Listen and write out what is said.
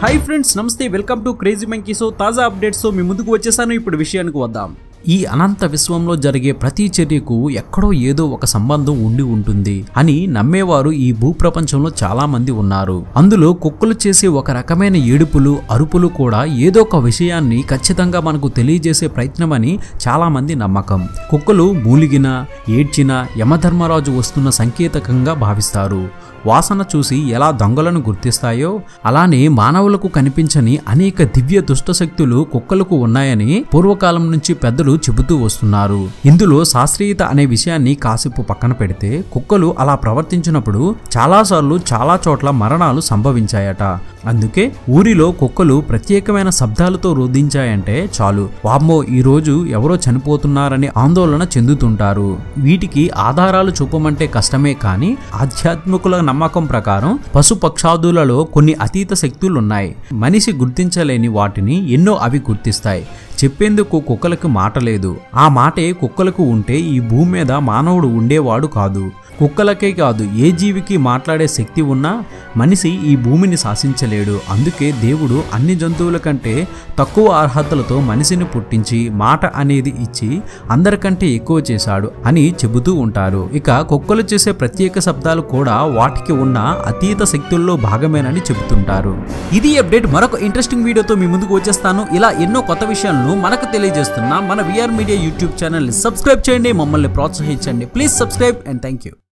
hi friends నమస్తే welcome to crazy monkey so తాజా updates మీ ముందుకు వచ్చేసాను ఇప్పుడు విషయానికి వద్దాం ఈ అనంత విశ్వంలో జరిగే ప్రతి చర్యకు ఎక్కడో ఏదో ఒక సంబంధం ఉండి ఉంటుంది అని నమ్మేవారు ఈ భూప్రపంచంలో చాలా మంది ఉన్నారు అందులో కుక్కలు చేసే ఒక రకమైన ఏడుపులు అరుపులు కూడా ఏదో ఒక విషయాన్ని ఖచ్చితంగా మనకు తెలియజేసే ప్రయత్నమని చాలా మంది నమ్మకం కుక్కలు మూలిగిన ఏడ్చిన యమధర్మరాజు వస్తున్న సంకేతకంగా భావిస్తారు వాసన చూసి ఎలా దొంగలను గుర్తిస్తాయో అలానే మానవులకు కనిపించని అనేక దివ్య దుష్టశక్తులు కుక్కలకు ఉన్నాయని పూర్వకాలం నుంచి పెద్దలు చెబుతూ వస్తున్నారు ఇందులో శాస్త్రీయత అనే విషయాన్ని కాసేపు పక్కన పెడితే కుక్కలు అలా ప్రవర్తించినప్పుడు చాలాసార్లు చాలా చోట్ల మరణాలు సంభవించాయట అందుకే ఊరిలో కుక్కలు ప్రత్యేకమైన శబ్దాలతో రోధించాయంటే చాలు వామ్మో ఈ రోజు ఎవరో చనిపోతున్నారని ఆందోళన చెందుతుంటారు వీటికి ఆధారాలు చూపమంటే కష్టమే కానీ ఆధ్యాత్మికుల నమ్మకం ప్రకారం పశుపక్షాదులలో కొన్ని అతీత శక్తులున్నాయి మనిషి గుర్తించలేని వాటిని ఎన్నో అవి గుర్తిస్తాయి చెప్పేందుకు కుక్కలకు మాట లేదు ఆ మాటే కుక్కలకు ఉంటే ఈ భూమి మీద మానవుడు ఉండేవాడు కాదు కుక్కలకే కాదు ఏ జీవికి మాట్లాడే శక్తి ఉన్నా మనిషి ఈ భూమిని శాసించలేడు అందుకే దేవుడు అన్ని జంతువుల కంటే తక్కువ అర్హతలతో మనిషిని పుట్టించి మాట అనేది ఇచ్చి అందరికంటే ఎక్కువ చేశాడు అని చెబుతూ ఉంటారు ఇక కుక్కలు చేసే ప్రత్యేక శబ్దాలు కూడా వాటికి ఉన్న అతీత శక్తుల్లో భాగమేనని చెబుతుంటారు ఇది అప్డేట్ మరొక ఇంట్రెస్టింగ్ వీడియోతో మీ ముందుకు వచ్చేస్తాను ఇలా ఎన్నో కొత్త విషయాలను మనకు తెలియజేస్తున్న మన విఆర్ మీడియా యూట్యూబ్ ఛానల్ని సబ్స్క్రైబ్ చేయండి మమ్మల్ని ప్రోత్సహించండి please subscribe and thank you